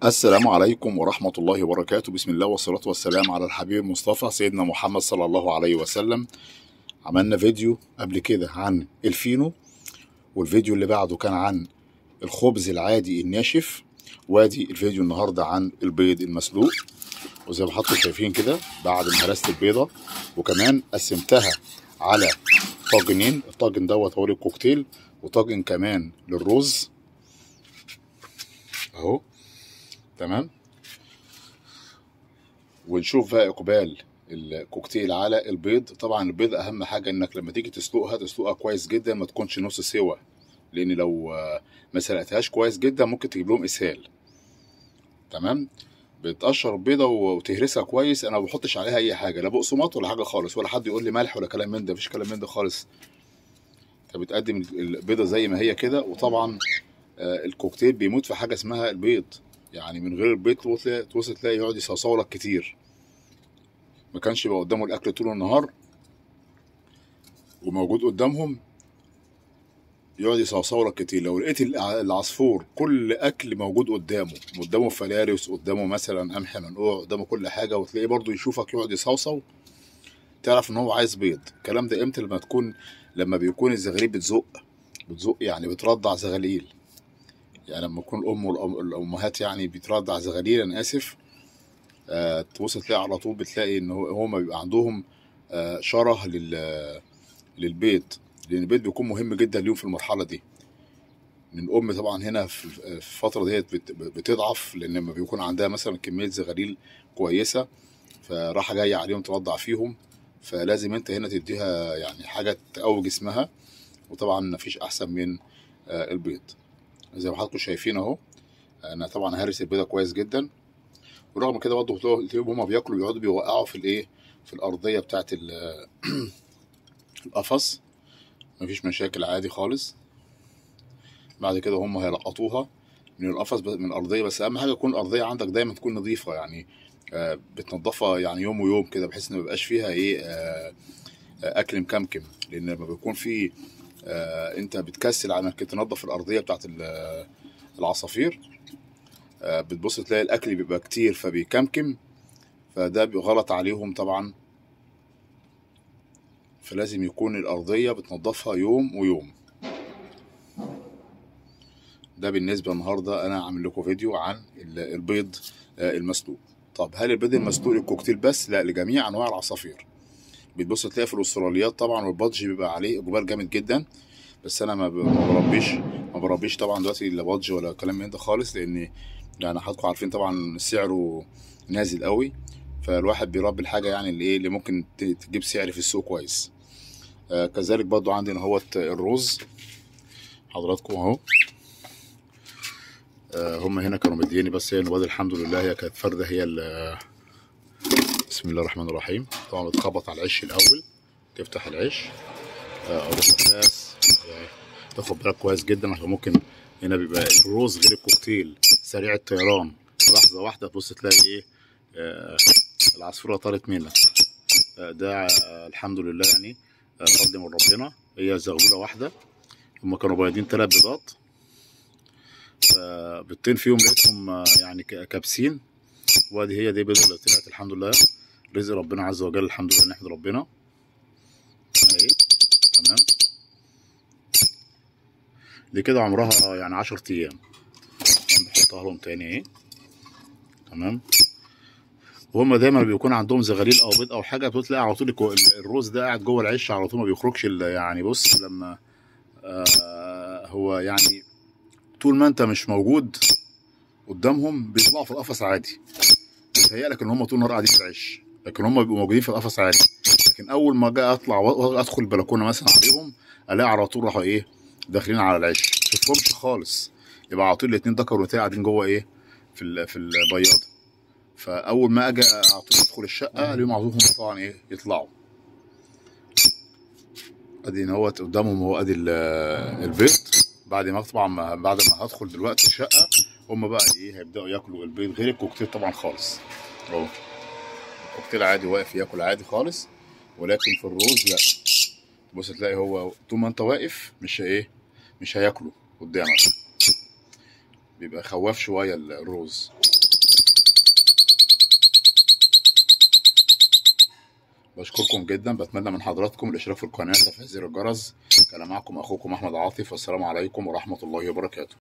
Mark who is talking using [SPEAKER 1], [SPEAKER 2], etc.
[SPEAKER 1] السلام عليكم ورحمة الله وبركاته بسم الله والصلاة والسلام على الحبيب المصطفى سيدنا محمد صلى الله عليه وسلم عملنا فيديو قبل كده عن الفينو والفيديو اللي بعده كان عن الخبز العادي الناشف وادي الفيديو النهاردة عن البيض المسلوق وزي ما حضراتكم شايفين كده بعد ما هرست البيضة وكمان قسمتها على طاجنين الطاجن دوت هو للكوكتيل وطاجن كمان للرز اهو تمام ونشوف بقى اقبال الكوكتيل على البيض طبعا البيض اهم حاجه انك لما تيجي تسلقها تسلقها كويس جدا ما تكونش نص سوا لان لو ما سلقتهاش كويس جدا ممكن تجيب لهم اسهال تمام بتقشر البيضه وتهرسها كويس انا ما بحطش عليها اي حاجه لا بقسماط ولا حاجه خالص ولا حد يقول لي ملح ولا كلام من ده مفيش كلام من ده خالص انت بتقدم البيضه زي ما هي كده وطبعا الكوكتيل بيموت في حاجه اسمها البيض يعني من غير البيض توصل تلاقي يقعد يصوصو لك كتير ما كانش يبقى قدامه الاكل طول النهار وموجود قدامهم يقعد يصوصو لك كتير لو لقيت العصفور كل اكل موجود قدامه قدامه فلارس قدامه مثلا قمح منقوع قدامه كل حاجه وتلاقيه برضو يشوفك يقعد يصوصو تعرف ان هو عايز بيض الكلام ده امتى لما تكون لما بيكون الزغاليل بتزق بتزق يعني بترضع زغاليل يعني لما يكون الام والامهات يعني بترضع زغاليل انا اسف آه تبص تلاقي على طول بتلاقي ان هما بيبقى عندهم آه شره لل للبيض لان البيض بيكون مهم جدا ليهم في المرحله دي ان الام طبعا هنا في الفتره ديت بتضعف لان لما بيكون عندها مثلا كميه زغاليل كويسه فراحه جايه عليهم ترضع فيهم فلازم انت هنا تديها يعني حاجه تقوي جسمها وطبعا مفيش احسن من آه البيض زي ما حضراتكم شايفين اهو انا طبعا هرس البيضه كويس جدا ورغم كده برضه تلاقيهم هما بياكلوا بيقعدوا بيوقعوا في الايه في الارضيه بتاعت القفص مفيش مشاكل عادي خالص بعد كده هم هيلقطوها من القفص من الارضيه بس اهم حاجه تكون الارضيه عندك دايما تكون نظيفه يعني آه بتنضفها يعني يوم ويوم كده بحيث ان ميبقاش فيها ايه آه اكل مكمكم لان لما بيكون في آه انت بتكسل على انك تنظف الارضيه بتاعت العصافير آه بتبص تلاقي الاكل بيبقى كتير فبيكمكم فده غلط عليهم طبعا فلازم يكون الارضيه بتنظفها يوم ويوم ده بالنسبه النهارده انا عامل لكم فيديو عن البيض آه المسلوق طب هل البيض المسلوق للكوكتيل بس لا لجميع انواع العصافير بتبص تلاقي في الاستراليات طبعا والبادج بيبقى عليه اقبال جامد جدا بس انا ما بربيش ما بربيش طبعا دلوقتي لا بادج ولا كلام من ده خالص لان يعني حضراتكم عارفين طبعا سعره نازل قوي فالواحد بيربي الحاجه يعني اللي ايه اللي ممكن تجيب سعر في السوق كويس آه كذلك برضو عندنا اهوت الرز حضراتكم اهو آه هم هنا كانوا مديني بس هي الواد الحمد لله هي كانت فرده هي بسم الله الرحمن الرحيم طبعا بتخبط على العش الاول تفتح العش آه بس تاخد بالك كويس جدا عشان ممكن هنا بيبقى الروز غير الكوكتيل سريع الطيران لحظه واحده تبص تلاقي ايه آه العصفوره طارت منك آه ده آه الحمد لله يعني آه فضل من ربنا هي زغلوله واحده هما كانوا بايضين ثلاث بيضات فبيضتين فيهم لقيتهم آه يعني كابسين وادي هي دي بيضه اللي طلعت الحمد لله رزق ربنا عز وجل الحمد لله نحمد ربنا اهي تمام دي كده عمرها يعني عشر ايام بحطها لهم تاني اهي تمام وهم دايما بيكون عندهم زغاليل او بيض او حاجه بتلاقي على طول الروز ده قاعد جوه العش على طول ما بيخرجش يعني بص لما آه هو يعني طول ما انت مش موجود قدامهم بيطلعوا في القفص عادي بيتهيألك ان هم طول النهار قاعدين في العش لكن هم بيبقوا موجودين في القفص عادي لكن اول ما جاي اطلع وادخل البلكونه مثلا عليهم الاقي على طول راحوا ايه داخلين على العش شفتهمش خالص يبقى على طول الاثنين ذكر وانثى قاعدين جوه ايه في ال في البياضه فاول ما اجي على طول ادخل الشقه اليوم على طول هم طبعا ايه يطلعوا ادي اهوت قدامهم هو ادي البيض بعد ما طبعا بعد ما هدخل دلوقتي الشقه هم بقى ايه هيبداوا ياكلوا البيض غير الكوكتيل طبعا خالص اهو الكوكتيل عادي واقف ياكل عادي خالص ولكن في الروز لا بص تلاقي هو طول ما انت واقف مش ايه مش هياكله قدامك بيبقى خواف شويه الروز بشكركم جدا بتمنى من حضراتكم الاشتراك في القناه وتفعيل زر الجرس كان معكم اخوكم احمد عاطف والسلام عليكم ورحمه الله وبركاته